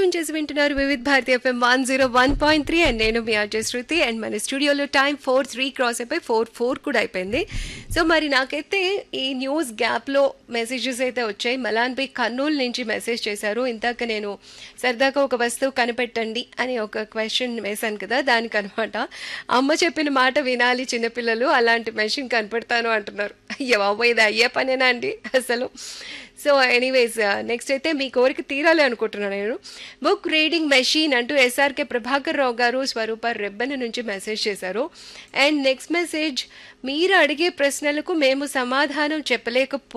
tune చేసి వింటున్నారు Vividh Bharati FM one zero one point three and నేను మీ అజయ్ శృతి అండ్ మన స్టూడియోలో టైం ఫోర్ త్రీ క్రాస్ అయిపోయి ఫోర్ ఫోర్ కూడా అయిపోయింది సో మరి నాకైతే ఈ న్యూస్ గ్యాప్లో మెసేజెస్ అయితే వచ్చాయి మలాన్ బై కర్నూలు నుంచి మెసేజ్ చేశారు ఇందాక నేను సరదాగా ఒక వస్తువు కనిపెట్టండి అని ఒక క్వశ్చన్ వేశాను కదా దానికి అనమాట అమ్మ చెప్పిన మాట వినాలి చిన్నపిల్లలు అలాంటి మెషిన్ కనిపెడతాను అంటున్నారు అయ్యో బాబోయ్ ఇది అయ్యే పనేనా అండి అసలు సో ఎనీవేస్ నెక్స్ట్ అయితే మీ కోరిక తీరాలి అనుకుంటున్నాను నేను బుక్ రీడింగ్ మెషిన్ అంటూ ఎస్ఆర్కే ప్రభాకర్ రావు గారు స్వరూప రెబ్బెన నుంచి మెసేజ్ చేశారు అండ్ నెక్స్ట్ మెసేజ్ మీరు అడిగే ప్రశ్నలకు మేము సమాధానం చెప్పలేకపో